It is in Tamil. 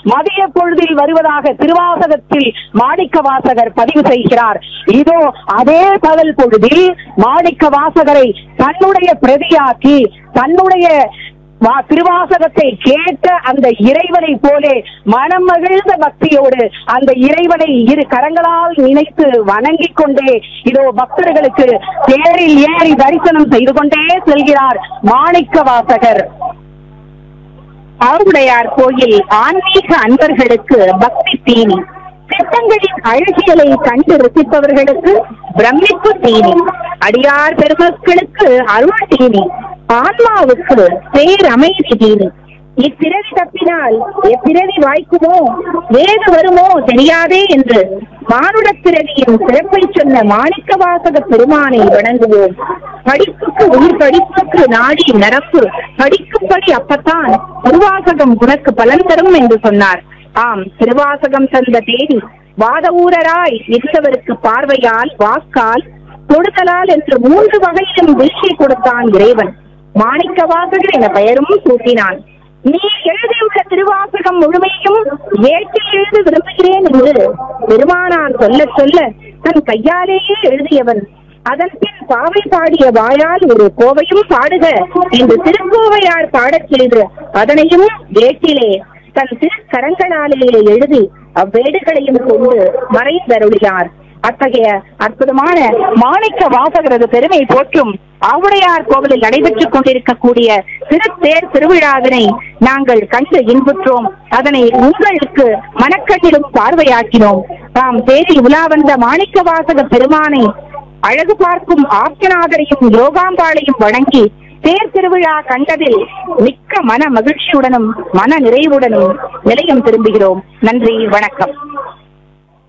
மதிய பொழுதில் வருவதாக திருவாசகத்தில் மாணிக்க வாசகர் பதிவு செய்கிறார் இதோ அதே பகல் பொழுதில் மாணிக்க வாசகரை தன்னுடைய பிரதியாக்கி தன்னுடைய வா- திருவாசகத்தை கேட்ட அந்த இறைவனை போலே மனம் மகிழ்ந்த பக்தியோடு அந்த இறைவனை இரு கரங்களால் நினைத்து வணங்கிக் கொண்டே இதோ பக்தர்களுக்கு தேரில் ஏறி தரிசனம் செய்து கொண்டே செல்கிறார் மாணிக்க வாசகர் ஆவுடையார் கோயில் ஆன்மீக அன்பர்களுக்கு பக்தி தீனி சித்தங்களின் அழகியலை கண்டு ரசிப்பவர்களுக்கு பிரமிப்பு தீனி அடியார் பெருமக்களுக்கு அருள் தீனி ஆன்மாவுக்கு பேரமைதி தீனி இப்பிறவி தப்பினால் எப்பிறவி வாய்க்குமோ வேறு வருமோ தெரியாதே என்று மானுடப் பிறவியின் சிறப்பை சொன்ன மாணிக்கவாசக பெருமானை வணங்குவோம் படிப்புக்கு உயிர் படிப்புக்கு நாடி நரப்பு படிக்கும்படி அப்பத்தான் திருவாசகம் உனக்கு பலன் தரும் என்று சொன்னார் ஆம் திருவாசகம் தந்த தேதி வாதவூரராய் இருந்தவருக்கு பார்வையால் வாக்கால் தொடுதலால் என்று மூன்று வகையிலும் வீழ்ச்சி கொடுத்தான் இறைவன் மாணிக்க வாசகர் என பெயரும் சூட்டினான் நீ எழுதியுள்ள திருவாசகம் முழுமையும் ஏற்றில் எழுத விரும்புகிறேன் என்று பெருமானார் சொல்ல சொல்ல தன் கையாலேயே எழுதியவன் அதன் பின் பாவை பாடிய வாயால் ஒரு கோவையும் பாடுக என்று திருக்கோவையார் பாடச் செய்து அதனையும் ஏட்டிலே தன் திருக்கரங்களாலேயே எழுதி அவ்வேடுகளையும் கொண்டு மறைந்தருளினார் அத்தகைய அற்புதமான மாணிக்க வாசகரது பெருமை போற்றும் ஆவுடையார் கோவிலில் நடைபெற்றுக் கொண்டிருக்கக்கூடிய திருத்தேர் திருவிழாவினை நாங்கள் கண்டு இன்புற்றோம் அதனை உங்களுக்கு மனக்கண்ணிலும் பார்வையாக்கினோம் தாம் தேரில் உலா வந்த மாணிக்க வாசக பெருமானை அழகு பார்க்கும் ஆப்தநாதரையும் யோகாம்பாளையும் வணங்கி தேர் திருவிழா கண்டதில் மிக்க மன மகிழ்ச்சியுடனும் மன நிறைவுடனும் நிலையம் திரும்புகிறோம் நன்றி வணக்கம்